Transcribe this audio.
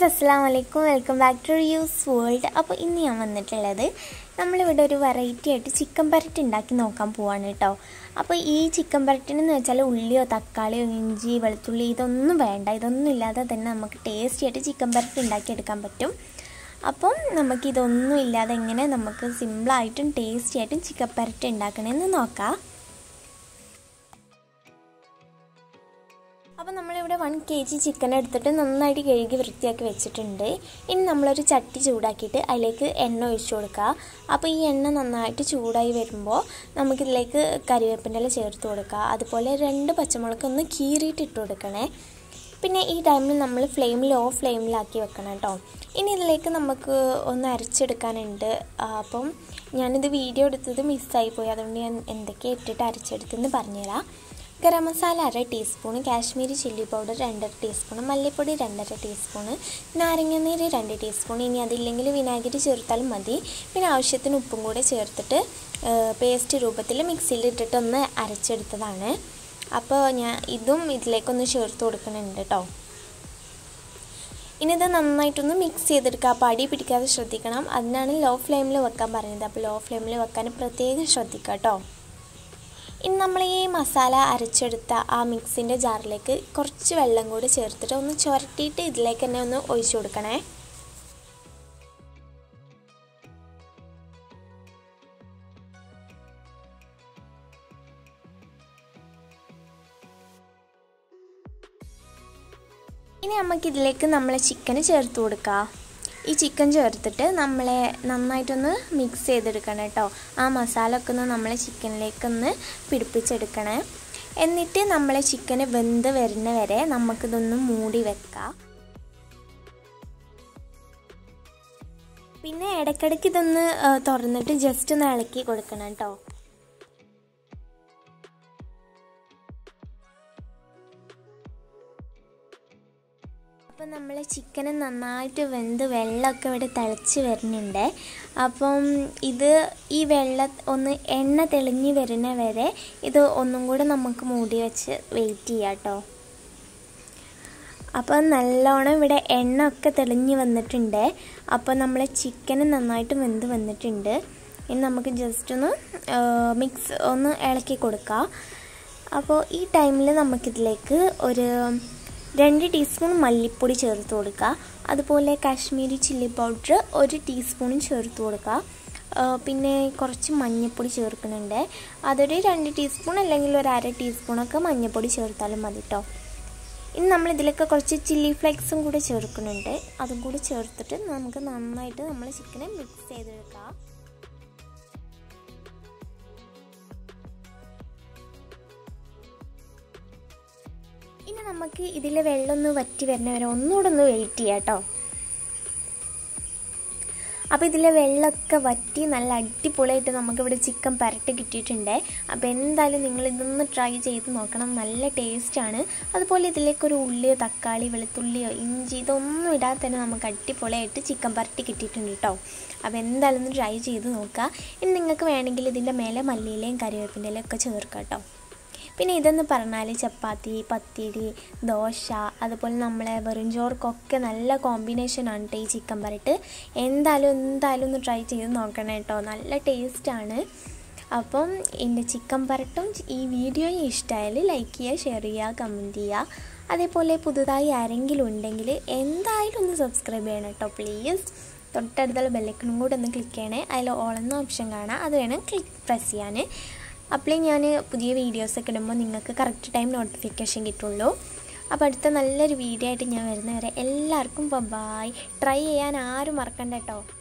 അസ്സാം വലൈക്കും welcome back to use world അപ്പോൾ ഇന്ന് ഞാൻ വന്നിട്ടുള്ളത് നമ്മളിവിടെ ഒരു വെറൈറ്റി ആയിട്ട് ചിക്കൻ പരട്ട് ഉണ്ടാക്കി നോക്കാൻ പോവാണ് കേട്ടോ അപ്പോൾ ഈ ചിക്കൻ പരട്ടിനെന്ന് വെച്ചാൽ ഉള്ളിയോ തക്കാളിയോ ഇഞ്ചി വെളുത്തുള്ളി ഇതൊന്നും വേണ്ട ഇതൊന്നും ഇല്ലാതെ തന്നെ നമുക്ക് ടേസ്റ്റി ആയിട്ട് ചിക്കൻ പരട്ട് ഉണ്ടാക്കിയെടുക്കാൻ പറ്റും അപ്പം നമുക്കിതൊന്നും ഇല്ലാതെ എങ്ങനെ നമുക്ക് സിമ്പിളായിട്ടും ടേസ്റ്റി ആയിട്ടും ചിക്കൻ പരട്ട് ഉണ്ടാക്കണമെന്ന് നോക്കാം അപ്പോൾ നമ്മളിവിടെ വൺ കെ ജി ചിക്കൻ എടുത്തിട്ട് നന്നായിട്ട് കഴുകി വൃത്തിയാക്കി വെച്ചിട്ടുണ്ട് ഇനി നമ്മളൊരു ചട്ടി ചൂടാക്കിയിട്ട് അതിലേക്ക് എണ്ണ ഒഴിച്ചു കൊടുക്കുക അപ്പോൾ ഈ എണ്ണ നന്നായിട്ട് ചൂടായി വരുമ്പോൾ നമുക്കിതിലേക്ക് കരിവേപ്പിൻ്റെ ഇല ചേർത്ത് കൊടുക്കുക അതുപോലെ രണ്ട് പച്ചമുളക് ഒന്ന് കീറിയിട്ട് ഇട്ട് കൊടുക്കണേ പിന്നെ ഈ ടൈമിൽ നമ്മൾ ഫ്ലെയിം ലോ ഫ്ലെയിമിലാക്കി വെക്കണം കേട്ടോ ഇനി ഇതിലേക്ക് നമുക്ക് ഒന്ന് അരച്ചെടുക്കാനുണ്ട് അപ്പം ഞാനിത് വീഡിയോ എടുത്തത് മിസ്സായി പോയി അതുകൊണ്ട് ഞാൻ എന്തൊക്കെ ഇട്ടിട്ട് അരച്ചെടുത്തെന്ന് പറഞ്ഞുതരാം ഗരം മസാല അര ടീസ്പൂൺ കാശ്മീരി ചില്ലി പൗഡർ രണ്ടര ടീസ്പൂൺ മല്ലിപ്പൊടി രണ്ടര ടീസ്പൂൺ നാരങ്ങനീര് രണ്ട് ടീസ്പൂൺ ഇനി അതില്ലെങ്കിൽ വിനാഗിരി ചേർത്താലും മതി പിന്നെ ആവശ്യത്തിന് ഉപ്പും കൂടെ ചേർത്തിട്ട് പേസ്റ്റ് രൂപത്തിൽ മിക്സിയിൽ ഇട്ടിട്ടൊന്ന് അരച്ചെടുത്തതാണ് അപ്പോൾ ഞാൻ ഇതും ഇതിലേക്കൊന്ന് ചേർത്ത് കൊടുക്കുന്നുണ്ട് കേട്ടോ ഇനി ഇത് നന്നായിട്ടൊന്ന് മിക്സ് ചെയ്തെടുക്കുക അപ്പോൾ അടി പിടിക്കാതെ ശ്രദ്ധിക്കണം അതിനാണ് ലോ ഫ്ലെയിമിൽ വെക്കാൻ പറഞ്ഞത് അപ്പോൾ ലോ ഫ്ലെയിമിൽ വെക്കാൻ പ്രത്യേകം ശ്രദ്ധിക്കുക കേട്ടോ ഇനി നമ്മൾ ഈ മസാല അരച്ചെടുത്ത ആ മിക്സിൻ്റെ ജാറിലേക്ക് കുറച്ച് വെള്ളം കൂടി ചേർത്തിട്ട് ഒന്ന് ചുരട്ടിയിട്ട് ഇതിലേക്ക് തന്നെ ഒന്ന് ഒഴിച്ചു കൊടുക്കണേ ഇനി നമുക്ക് ഇതിലേക്ക് നമ്മളെ ചിക്കന് ചേർത്ത് കൊടുക്കാം ഈ ചിക്കൻ ചേർത്തിട്ട് നമ്മളെ നന്നായിട്ടൊന്ന് മിക്സ് ചെയ്തെടുക്കണം കേട്ടോ ആ മസാല ഒക്കെ ഒന്ന് നമ്മളെ ചിക്കനിലേക്കൊന്ന് പിടിപ്പിച്ചെടുക്കണേ എന്നിട്ട് നമ്മളെ ചിക്കന് വെന്ത് വരുന്ന വരെ നമുക്കിതൊന്ന് മൂടി വെക്കാം പിന്നെ ഇടയ്ക്കിടയ്ക്ക് ഇതൊന്ന് തുറന്നിട്ട് ജസ്റ്റ് ഒന്ന് ഇളക്കി കൊടുക്കണം കേട്ടോ അപ്പം നമ്മൾ ചിക്കൻ നന്നായിട്ട് വെന്ത് വെള്ളമൊക്കെ ഇവിടെ തിളച്ച് വരുന്നുണ്ട് അപ്പം ഇത് ഈ വെള്ള ഒന്ന് എണ്ണ തെളിഞ്ഞ് വരുന്ന വരെ ഇത് ഒന്നും കൂടെ നമുക്ക് മൂടി വെച്ച് വെയിറ്റ് ചെയ്യാം കേട്ടോ അപ്പം നല്ലോണം ഇവിടെ എണ്ണ ഒക്കെ തെളിഞ്ഞ് വന്നിട്ടുണ്ട് അപ്പോൾ നമ്മൾ ചിക്കൻ നന്നായിട്ട് വെന്ത് വന്നിട്ടുണ്ട് ഇനി നമുക്ക് ജസ്റ്റ് ഒന്ന് മിക്സ് ഒന്ന് ഇളക്കി കൊടുക്കാം അപ്പോൾ ഈ ടൈമിൽ നമുക്കിതിലേക്ക് ഒരു രണ്ട് ടീസ്പൂൺ മല്ലിപ്പൊടി ചേർത്ത് കൊടുക്കുക അതുപോലെ കാശ്മീരി ചില്ലി പൗഡർ ഒരു ടീസ്പൂണും ചേർത്ത് കൊടുക്കുക പിന്നെ കുറച്ച് മഞ്ഞൾപ്പൊടി ചേർക്കുന്നുണ്ട് അതൊരു രണ്ട് ടീസ്പൂൺ അല്ലെങ്കിൽ ഒരു അര ടീസ്പൂണൊക്കെ മഞ്ഞൾപ്പൊടി ചേർത്താലും മതി കേട്ടോ ഇനി നമ്മൾ ഇതിലൊക്കെ കുറച്ച് ചില്ലി ഫ്ലേക്സും കൂടി ചേർക്കുന്നുണ്ട് അതും കൂടി ചേർത്തിട്ട് നമുക്ക് നന്നായിട്ട് നമ്മൾ ചിക്കനെ മിക്സ് ചെയ്തെടുക്കാം ഇനി നമുക്ക് ഇതിൽ വെള്ളം ഒന്ന് വറ്റി വരുന്ന വരെ ഒന്നുകൂടെ ഒന്ന് വെയിറ്റ് ചെയ്യാം കേട്ടോ അപ്പോൾ ഇതിലെ വെള്ളമൊക്കെ വറ്റി നല്ല അടിപൊളിയായിട്ട് നമുക്കിവിടെ ചിക്കൻ പരട്ട് കിട്ടിയിട്ടുണ്ട് അപ്പോൾ എന്തായാലും നിങ്ങൾ ഇതൊന്ന് ട്രൈ ചെയ്ത് നോക്കണം നല്ല ടേസ്റ്റാണ് അതുപോലെ ഇതിലേക്കൊരു ഉള്ളിയോ തക്കാളി വെളുത്തുള്ളിയോ ഇഞ്ചി ഇതൊന്നും ഇടാതെ തന്നെ നമുക്ക് അടിപൊളിയായിട്ട് ചിക്കൻ പരട്ടി കിട്ടിയിട്ടുണ്ട് കേട്ടോ അപ്പോൾ എന്തായാലും ഒന്ന് ട്രൈ ചെയ്ത് നോക്കുക ഇനി നിങ്ങൾക്ക് വേണമെങ്കിൽ ഇതിൻ്റെ മേലെ മല്ലിയിലയും കറിവേപ്പിൻ്റെ ഇലയും ഒക്കെ ചേർക്കാം കേട്ടോ പിന്നെ ഇതെന്ന് പറഞ്ഞാൽ ചപ്പാത്തി പത്തിരി ദോശ അതുപോലെ നമ്മളെ വെറുംചോർക്കൊക്കെ നല്ല കോമ്പിനേഷനാണ് കേട്ടോ ഈ ചിക്കൻ പരട്ട് എന്തായാലും എന്തായാലും ഒന്ന് ട്രൈ ചെയ്ത് നോക്കണം കേട്ടോ നല്ല ടേസ്റ്റാണ് അപ്പം എൻ്റെ ചിക്കൻ പരട്ടും ഈ വീഡിയോയും ഇഷ്ടമായാൽ ലൈക്ക് ചെയ്യുക ഷെയർ ചെയ്യുക കമൻറ്റ് ചെയ്യുക അതേപോലെ പുതുതായി ആരെങ്കിലും ഉണ്ടെങ്കിൽ എന്തായാലും ഒന്ന് സബ്സ്ക്രൈബ് ചെയ്യണം കേട്ടോ പ്ലീസ് തൊട്ടടുത്തുള്ള ബെല്ലൈക്കണും കൂടെ ഒന്ന് ക്ലിക്ക് ചെയ്യണേ അതിൽ ഓളെന്ന ഓപ്ഷൻ കാണാം അത് വേണം ക്ലിക്ക് പ്രസ് ചെയ്യാൻ അപ്പോഴേ ഞാൻ പുതിയ വീഡിയോസൊക്കെ ഇടുമ്പോൾ നിങ്ങൾക്ക് കറക്റ്റ് ടൈം നോട്ടിഫിക്കേഷൻ കിട്ടുള്ളൂ അപ്പോൾ അടുത്ത നല്ലൊരു വീഡിയോ ആയിട്ട് ഞാൻ വരുന്നവരെ എല്ലാവർക്കും ബൈ ട്രൈ ചെയ്യാൻ ആരും മറക്കണ്ട കേട്ടോ